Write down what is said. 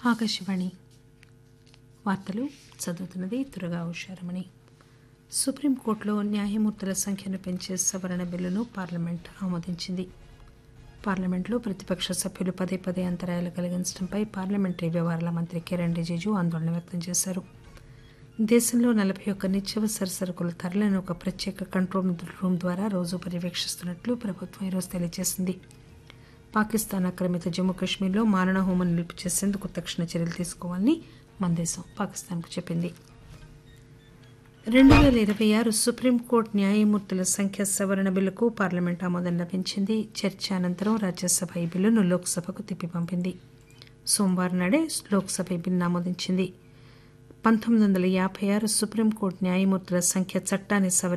ఆకాశవాణి వార్తలు చదువుతున్నది దుర్గా ఉషారమణి సుప్రీంకోర్టులో న్యాయమూర్తుల సంఖ్యను పెంచే సవరణ బిల్లును పార్లమెంట్ ఆమోదించింది పార్లమెంట్లో ప్రతిపక్ష సభ్యులు పదే పదే అంతరాయాలు కలిగించడంపై పార్లమెంటరీ వ్యవహారాల మంత్రి కిరణ్ రిజిజు ఆందోళన వ్యక్తం చేశారు దేశంలో నలభై ఒక్క నిత్యావసర సరుకుల ధరలను ఒక ప్రత్యేక కంట్రోల్ రూమ్ ద్వారా రోజు పర్యవేక్షిస్తున్నట్లు ప్రభుత్వం ఈరోజు తెలియజేసింది పాకిస్తాన్ ఆక్రమిత జమ్మూ కాశ్మీర్లో మారణహోమం నిలుపు చేసేందుకు తక్షణ చర్యలు తీసుకోవాలని మన దేశం పాకిస్తాన్కు చెప్పింది రెండు పేల ఇరవై ఆరు సుప్రీంకోర్టు న్యాయమూర్తుల సంఖ్య సవరణ బిల్లుకు పార్లమెంట్ ఆమోదం లభించింది చర్చ అనంతరం రాజ్యసభ ఈ బిల్లును లోక్సభకు తిప్పి పంపింది సోమవారం నాడే లోక్సభ ఈ బిల్లును ఆమోదించింది పంతొమ్మిది వందల యాభై ఆరు సుప్రీంకోర్టు న్యాయమూర్తుల సంఖ్య చట్టాన్ని సవరి